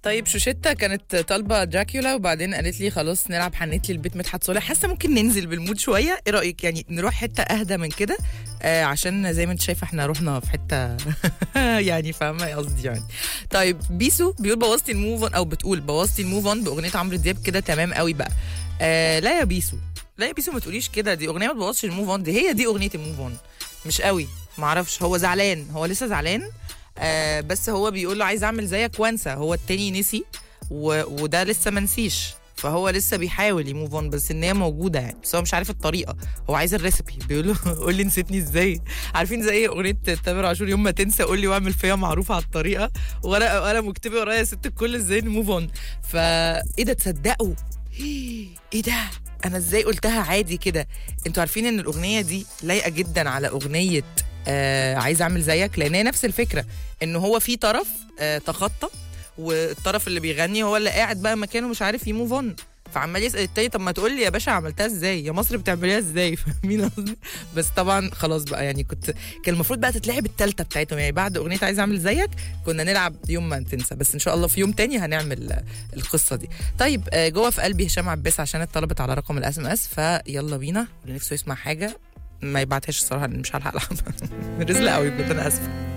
طيب شوشيتا كانت طالبه دراكولا وبعدين قالت لي خلاص نلعب حنيت لي البيت مدحت صالح حاسه ممكن ننزل بالمود شويه ايه رايك يعني نروح حته اهدى من كده آه عشان زي ما انت شايفه احنا رحنا في حته يعني فاهمه قصدي يعني طيب بيسو بيقول بوظتي الموف اون او بتقول بوظتي الموف اون باغنيه عمرو دياب كده تمام قوي بقى آه لا يا بيسو لا يا بيسو ما تقوليش كده دي اغنيه ما تبوظش الموف اون دي هي دي اغنيه الموف اون مش قوي معرفش هو زعلان هو لسه زعلان آه بس هو بيقول له عايز اعمل زيك وانسى هو التاني نسي و... وده لسه منسيش فهو لسه بيحاول يموف اون بس ان هي موجوده يعني بس هو مش عارف الطريقه هو عايز الريسبي بيقول له قول لي نسيتني ازاي عارفين زي اغنيه تامر عاشور يوم ما تنسى قول لي واعمل فيها معروف على الطريقه ورقه وقلم واكتبي ورايا يا ست الكل ازاي نموف اون فايه ده تصدقوا ايه ده انا ازاي قلتها عادي كده انتوا عارفين ان الاغنيه دي لايقه جدا على اغنيه آه عايز اعمل زيك لان هي نفس الفكره ان هو في طرف آه تخطى والطرف اللي بيغني هو اللي قاعد بقى مكانه مش عارف يموف اون فعمال يسال التاني طب ما تقول لي يا باشا عملتها ازاي يا مصر بتعمليها ازاي فاهمين قصدي بس طبعا خلاص بقى يعني كنت كان المفروض بقى تتلعب التالتة بتاعتهم يعني بعد اغنيه عايز اعمل زيك كنا نلعب يوم ما تنسى بس ان شاء الله في يوم تاني هنعمل القصه دي طيب آه، جوه في قلبي هشام عباس عشان اتطلبت على رقم الاس ام اس فيلا بينا اللي نفسه يسمع حاجه ما يبعتهاش الصراحه لأن مش هلحق العبها رزق قوي بجد انا اسفه